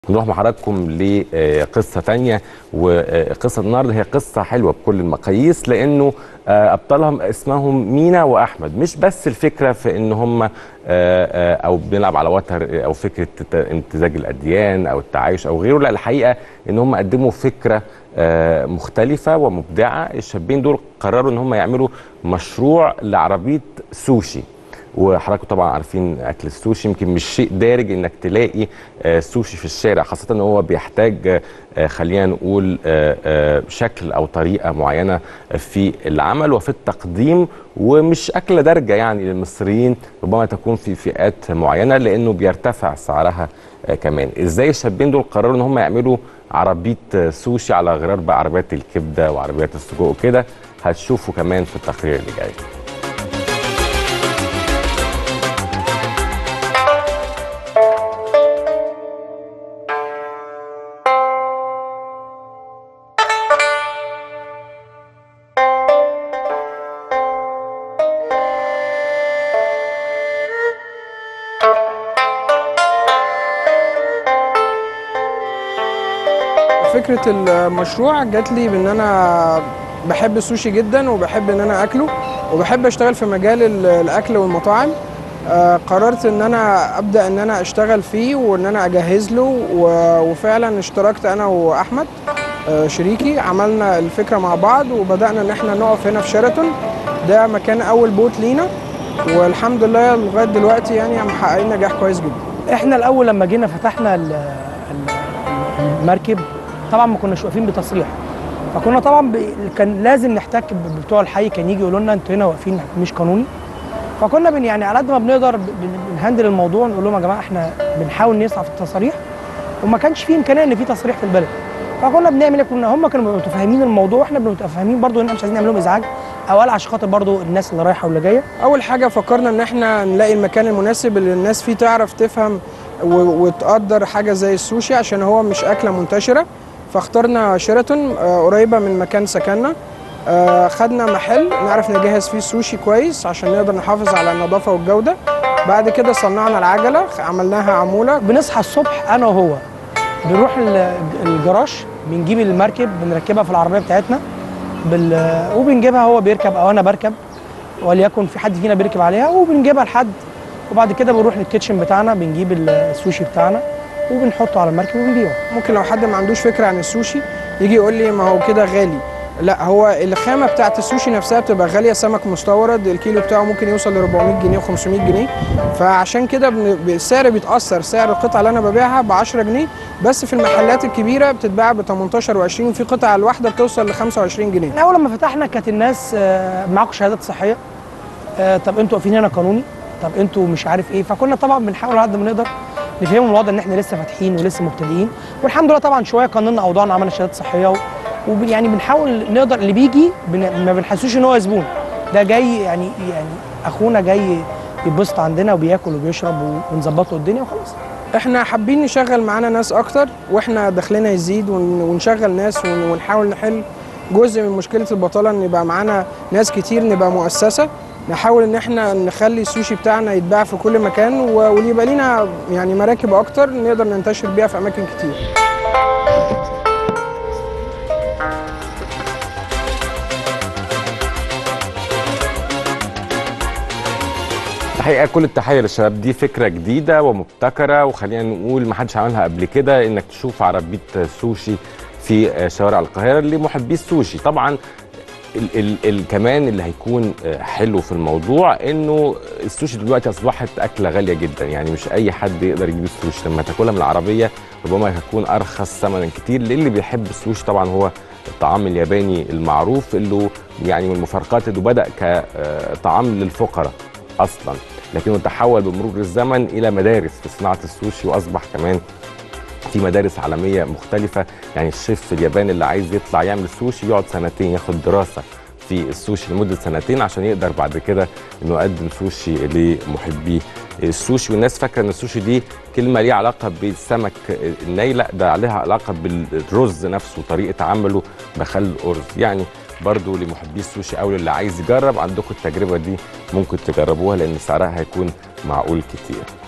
نروح مع حضراتكم لقصه تانية وقصه النهارده هي قصه حلوه بكل المقاييس لانه ابطالهم اسمهم مينا واحمد مش بس الفكره في ان هم او بنلعب على وتر او فكره امتزاج الاديان او التعايش او غيره لا الحقيقه ان هم قدموا فكره مختلفه ومبدعه الشابين دول قرروا ان هم يعملوا مشروع لعربيه سوشي وحضراتكم طبعا عارفين اكل السوشي يمكن مش شيء دارج انك تلاقي سوشي في الشارع خاصه ان هو بيحتاج خلينا نقول شكل او طريقه معينه في العمل وفي التقديم ومش اكله دارجه يعني للمصريين ربما تكون في فئات معينه لانه بيرتفع سعرها كمان ازاي الشابين دول قرروا ان هم يعملوا عربيه سوشي على غرار بقى عربيات الكبده وعربيات السجق وكده هتشوفوا كمان في التقرير اللي جاي فكره المشروع جات لي بان انا بحب السوشي جدا وبحب ان انا اكله وبحب اشتغل في مجال الاكل والمطاعم قررت ان انا ابدا ان انا اشتغل فيه وان انا اجهز له وفعلا اشتركت انا واحمد شريكي عملنا الفكره مع بعض وبدانا ان احنا نقف هنا في شيراتون ده مكان اول بوت لينا والحمد لله لغايه دلوقتي يعني محققين نجاح كويس جدا احنا الاول لما جينا فتحنا المركب طبعا ما كناش واقفين بتصريح فكنا طبعا ب... كان لازم نحتك بتوع الحي كان يجي يقولوا لنا انتوا هنا واقفين مش قانوني فكنا بن يعني على قد ما بنقدر بنهندل الموضوع نقول لهم يا جماعه احنا بنحاول نسعى في التصاريح وما كانش في امكانيه ان في تصريح في البلد فكنا بنعمل ايه كنا هم كانوا متفاهمين الموضوع واحنا متفاهمين برضو ان احنا مش عايزين نعمل لهم ازعاج او قال عشان خاطر برضو الناس اللي رايحه واللي جايه اول حاجه فكرنا ان احنا نلاقي المكان المناسب اللي الناس فيه تعرف تفهم وتقدر حاجه زي السوشي عشان هو مش اكله منتشره فاخترنا شيراتون قريبه من مكان سكننا خدنا محل نعرف نجهز فيه السوشي كويس عشان نقدر نحافظ على النظافه والجوده بعد كده صنعنا العجله عملناها عموله بنصحى الصبح انا وهو بنروح الجراج بنجيب المركب بنركبها في العربيه بتاعتنا بال... وبنجيبها هو بيركب او انا بركب وليكن في حد فينا بيركب عليها وبنجيبها لحد وبعد كده بنروح للكيتشن بتاعنا بنجيب السوشي بتاعنا وبنحطه على المركب وبنبيعه ممكن لو حد ما عندوش فكره عن السوشي يجي يقول لي ما هو كده غالي لا هو الخامه بتاعت السوشي نفسها بتبقى غاليه سمك مستورد الكيلو بتاعه ممكن يوصل ل 400 جنيه و500 جنيه فعشان كده السعر بيتاثر سعر القطعه اللي انا ببيعها ب 10 جنيه بس في المحلات الكبيره بتتباع ب 18 و20 وفي قطعه الواحده بتوصل ل 25 جنيه اول لما فتحنا كانت الناس معاكم شهادات صحيه طب انتوا واقفين هنا قانوني طب انتوا مش عارف ايه فكنا طبعا بنحاول على قد ما نقدر نفهمهم الوضع ان احنا لسه فاتحين ولسه مبتدئين والحمد لله طبعا شويه قننا اوضاعنا عملنا شهادات صحيه ويعني بنحاول نقدر اللي بيجي بن... ما بنحسوش ان هو زبون ده جاي يعني يعني اخونا جاي يتبسط عندنا وبياكل وبيشرب ونظبط له الدنيا وخلاص احنا حابين نشغل معانا ناس اكتر واحنا دخلنا يزيد ونشغل ناس ونحاول نحل جزء من مشكله البطاله ان يبقى معانا ناس كتير نبقى مؤسسه نحاول ان احنا نخلي السوشي بتاعنا يتباع في كل مكان ويبقى لينا يعني مراكب اكتر نقدر ننتشر بيها في اماكن كتير الحقيقه كل التحيه للشباب دي فكره جديده ومبتكره وخلينا نقول ما حدش عملها قبل كده انك تشوف عربيه سوشي في شوارع القاهره لمحبي السوشي طبعا ال ال ال كمان اللي هيكون حلو في الموضوع انه السوشي دلوقتي اصبحت اكله غاليه جدا يعني مش اي حد يقدر يجيب السوشي لما تاكلها من العربيه ربما هتكون ارخص ثمنا كتير للي بيحب السوشي طبعا هو الطعام الياباني المعروف اللي يعني من المفارقات اللي بدا كطعام للفقراء اصلا لكنه تحول بمرور الزمن الى مدارس في صناعه السوشي واصبح كمان في مدارس عالميه مختلفه يعني الشيف الياباني اللي عايز يطلع يعمل سوشي يقعد سنتين ياخد دراسه في السوشي لمده سنتين عشان يقدر بعد كده انه يقدم سوشي لمحبي السوشي والناس فاكره ان السوشي دي كلمه ليها علاقه بالسمك الني لا ده عليها علاقه بالرز نفسه طريقه عمله بخل الارز يعني برضو لمحبي السوشي او اللي عايز يجرب عندكم التجربه دي ممكن تجربوها لان سعرها هيكون معقول كتير